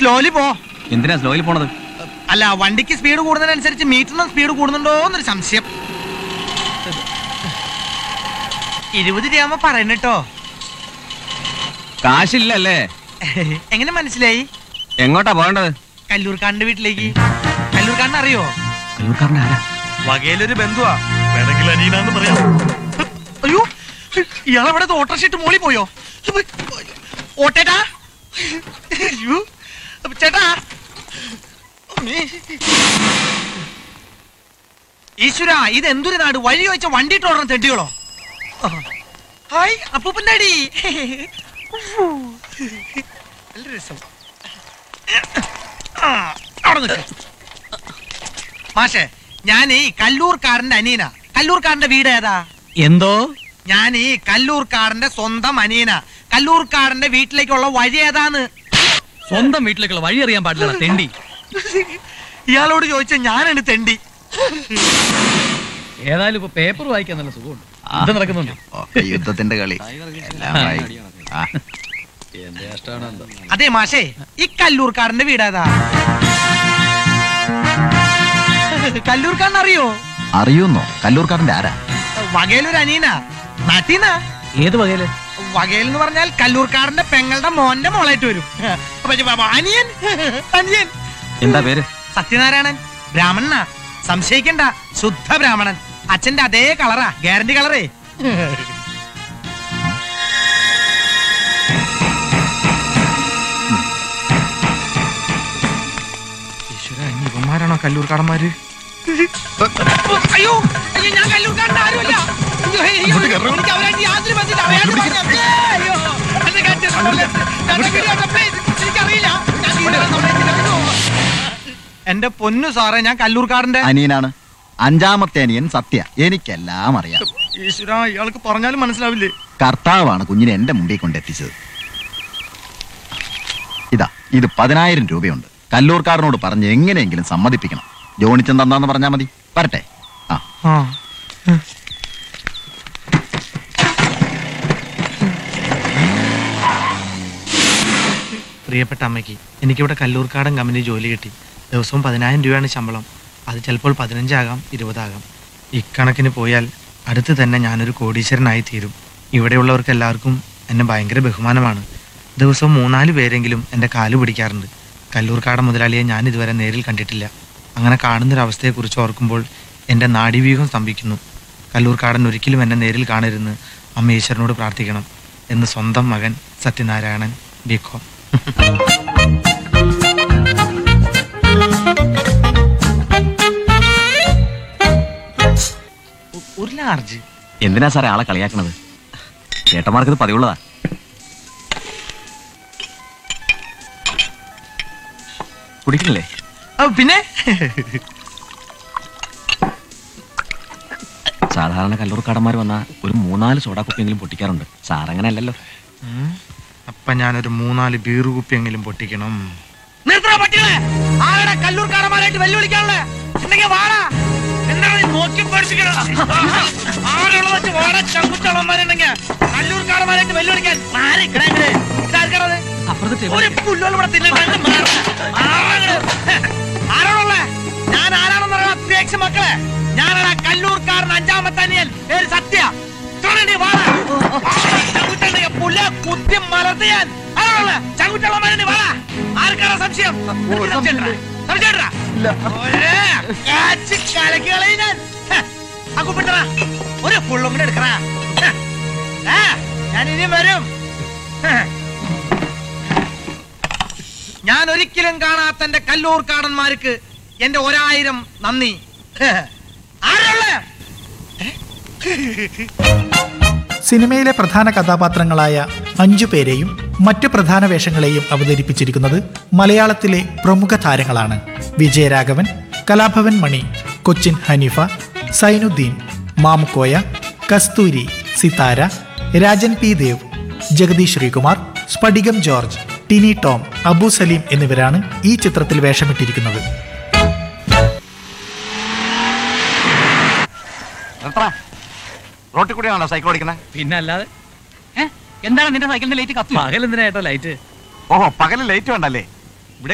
Slowly പോ എന്തിനാ സ്ലോയിൽ പോണത് അല്ല വണ്ടിക്ക് സ്പീഡ് കൂടുന്നതിനനുസരിച്ച് മീറ്ററിനും സ്പീഡ് കൂടുന്നുണ്ടോ എന്നൊരു സംശയം ഇരുപത് രൂപ പറയുന്നട്ടോ കാശില്ലല്ലേ എങ്ങനെ മനസ്സിലായി എങ്ങോട്ടാ പോകേണ്ടത് കല്ലൂർക്കാരന്റെ വീട്ടിലേക്ക് കല്ലൂർക്കാരനെ അറിയോ കല്ലൂർക്കാരൻ്റെ ആരാ വകയിലൊരു ബന്ധുവാ വേണമെങ്കിൽ അനീനാന്ന് പറയാം അയ്യോ ഇയാളെവിടെ ഓട്ടർഷിട്ട് മോളി പോയോ ഓട്ടേട്ടാ അയ്യോ ചേട്ടാ അമ്മേ. ഈശ്വര ഇത് എന്തൊരു നാട് വഴി വെച്ച വണ്ടി ഓടണം തെണ്ടികളോ ഹായ് അപ്പൂപ്പൻ്റെ അടി നല്ല രസം ആ, അവിടെ നിൽക്ക് മാഷേ ഞാൻ ഈ കല്ലൂർക്കാരന്റെ അനിയന കല്ലൂർക്കാരന്റെ വീട് ഏതാ എന്തോ ഞാൻ ഈ കല്ലൂർക്കാരന്റെ സ്വന്തം അനിയന കല്ലൂർക്കാരന്റെ വീട്ടിലേക്കുള്ള വഴി ഏതാന്ന് സ്വന്തം വീട്ടിലേക്കുള്ള വഴി അറിയാൻ പാടില്ല തെണ്ടി ഇയാളോട് ചോദിച്ച ഞാനാണ് തെണ്ടി ഏതായാലും ഇപ്പൊ പേപ്പർ വായിക്കാൻ നല്ല സുഖമുണ്ട് ഇത് നടക്കുന്നുണ്ട് ഒക്കെ യുദ്ധത്തിന്റെ കളി എല്ലാം ആയി. ആ, എന്റെ കഷ്ടമാണ് എന്തോ അതെ മാഷേ ഈ കല്ലൂർക്കാരന്റെ വീട് ഏതാ കല്ലൂർക്കാരൻ അറിയോ അറിയുന്നോ കല്ലൂർക്കാരന്റെ ആരാ വകയിലൊരു അനിയന നാട്ടീന്നാ ഏത് വകയില് വകയിൽ എന്ന് പറഞ്ഞാൽ കല്ലൂർക്കാരന്റെ പെങ്ങളുടെ മോന്റെ മോളായിട്ട് വരും അപ്പൊ ഇത് ബാബാ, അനിയൻ അനിയൻ എന്താ പേര് സത്യനാരായണൻ ബ്രാഹ്മണനാ സംശയിക്കണ്ട ശുദ്ധ ബ്രാഹ്മണൻ അച്ഛന്റെ അതേ കളറാ ഗ്യാരണ്ടി കളറേ ഇവന്മാരാണോ കല്ലൂർക്കാടന്മാര് അയ്യോ അയ്യോ ഞാൻ കല്ലൂർക്കാരൻ്റെ ആരുമല്ല അയ്യോ, അയ്യോ, എനിക്ക് അവരായിട്ട് യാതൊരു ബന്ധമില്ല. അവരായിട്ട് പറഞ്ഞ- അയ്യോ, എന്നെ കാറ്റ് കൊള്ളരുത്. ഞാൻ വീഡിയോ കണ്ടപ്പോഴേ എനിക്കറിയില്ല. ഞാൻ വീഡിയോ സമ്മതിച്ചില്ല. അയ്യോ. എന്റെ പൊന്നു സാറേ ഞാൻ കല്ലൂർക്കാരന്റെ അനിയനാണ് അഞ്ചാമത്തെ അനിയൻ സത്യ എനിക്കെല്ലാം അറിയാം ഈശ്വര ഇയാൾക്ക് പറഞ്ഞാലും മനസ്സിലാവില്ലേ കർത്താവാണ് കുഞ്ഞിനെ എന്റെ മുമ്പിൽ കൊണ്ടെത്തിച്ചത് ഇതാ ഇത് പതിനായിരം രൂപയുണ്ട് കല്ലൂർക്കാരനോട് പറഞ്ഞ് എങ്ങനെയെങ്കിലും സമ്മതിപ്പിക്കണം ജോണിച്ചൻ തന്നാന്ന് പറഞ്ഞാ മതി വരട്ടെ ആ ആ പ്രിയപ്പെട്ട അമ്മയ്ക്ക് എനിക്കിവിടെ കല്ലൂർക്കാടൻ കമ്പനി ജോലി കിട്ടി ദിവസവും പതിനായിരം രൂപയാണ് ശമ്പളം അത് ചിലപ്പോൾ പതിനഞ്ചാകാം ഇരുപതാകാം ഇക്കണക്കിന് പോയാൽ അടുത്ത് തന്നെ ഞാനൊരു കോടീശ്വരനായി തീരും ഇവിടെയുള്ളവർക്ക് എല്ലാവർക്കും എന്നെ ഭയങ്കര ബഹുമാനമാണ് ദിവസവും മൂന്നാല് പേരെങ്കിലും എൻ്റെ കാല് പിടിക്കാറുണ്ട് കല്ലൂർക്കാടൻ മുതലാളിയെ ഞാൻ ഇതുവരെ നേരിൽ കണ്ടിട്ടില്ല അങ്ങനെ കാണുന്നൊരവസ്ഥയെക്കുറിച്ച് ഓർക്കുമ്പോൾ എൻ്റെ നാഡീവ്യൂഹം സ്തംഭിക്കുന്നു കല്ലൂർക്കാടൻ ഒരിക്കലും എന്നെ നേരിൽ കാണരുതെന്ന് അമ്മ ഈശ്വരനോട് പ്രാർത്ഥിക്കണം എന്ന് സ്വന്തം മകൻ സത്യനാരായണൻ ബിക്കോം ഒരു ലാർജ് എന്തിനാ സാറേ ആളെ കളിയാക്കണത് ചേട്ടന്മാർക്ക് ഇത് പതിവുള്ളതാ കുടിക്കണില്ലേ പിന്നെ സാധാരണ കല്ലൂർക്കാടന്മാർ വന്നാ ഒരു മൂന്നാല് സോഡാ കുപ്പിയെങ്കിലും പൊട്ടിക്കാറുണ്ട് സാറങ്ങനെ അല്ലല്ലോ ഉം. അപ്പൊ ഞാനൊരു മൂന്നാല് ബീറ് കുപ്പിയെങ്കിലും പൊട്ടിക്കണം നിർത്തണ പട്ടികളെ ആരുടെ കല്ലൂർക്കാരന്മാരായിട്ട് വെല്ലുവിളിക്കാനുള്ളേ ഉണ്ടെങ്കിൽ വാടാ എന്താണ് നീ നോക്കി പേടിപ്പിക്കണത് ആരുള്ള വെച്ച് വാടാ ചങ്കുച്ചളന്മാരുണ്ടെങ്കിൽ കല്ലൂർക്കാരന്മാരായിട്ട് വെല്ലുവിളിക്കാൻ മാറി കിടങ്ങ് ഇതാർക്കണത് അപ്പുറത്തെ ഒരു പുല്ലുകൾ ഇവിടെ തിന്നണ്ട ആരാണുള്ളേ ഞാൻ ആരാണെന്ന് പറയാ അധ്യക്ഷ മക്കളെ ഞാനാണ് കല്ലൂർക്കാരൻ അഞ്ചാമത്തെ അനിയൻ പേര് സത്യ തുടങ്ങി വാടാ ചങ്കുറ്റുണ്ടെങ്കിൽ പുല്ല കുത്തി മലർത്തി ഞാൻ ആരാണുള്ളേ ചങ്കുറ്റുള്ളമാരെ വാടാ ആർക്കാണ് സംശയം നിനക്ക് സംശയമുണ്ടോ? സംശയമുണ്ടോ? ഒരേ കാച്ചി കലക്കി കളയും ഞാൻ ഹ, ആ കുപ്പിട്ടറ ഒരു പുള്ളും കൂടെ എടുക്കറ ആ ഞാൻ ഇനിയും വരും ഹ. ഞാൻ ഒരിക്കലും കാണാത്ത എന്റെ കല്ലൂർക്കാടന്മാർക്ക് എന്റെ ഒരായിരം നന്ദി ആരുള്ളേ സിനിമയിലെ പ്രധാന കഥാപാത്രങ്ങളായ അഞ്ചു പേരെയും മറ്റു പ്രധാന വേഷങ്ങളെയും അവതരിപ്പിച്ചിരിക്കുന്നത് മലയാളത്തിലെ പ്രമുഖ താരങ്ങളാണ് വിജയരാഘവൻ കലാഭവൻ മണി കൊച്ചിൻ ഹനീഫ സൈനുദ്ദീൻ മാമുക്കോയ കസ്തൂരി സിതാര രാജൻ പി ദേവ് ജഗദീഷ് ശ്രീകുമാർ സ്ഫടികം ജോർജ് ടിനി ടോം അബു സലീം എന്നിവരാണ് ഈ ചിത്രത്തിൽ വേഷമിട്ടിരിക്കുന്നത് റോട്ടിൽ കൂടിയാണോ സൈക്കിൾ ഓടിക്കുന്നത് പിന്നെ അല്ലാതെ എന്താണ് നിന്റെ സൈക്കിളിന്റെ ലൈറ്റ് കത്തി പകൽ എന്തിനാ ഏട്ടോ ലൈറ്റ് ഓഹോ പകല് ലൈറ്റ് വേണ്ടല്ലേ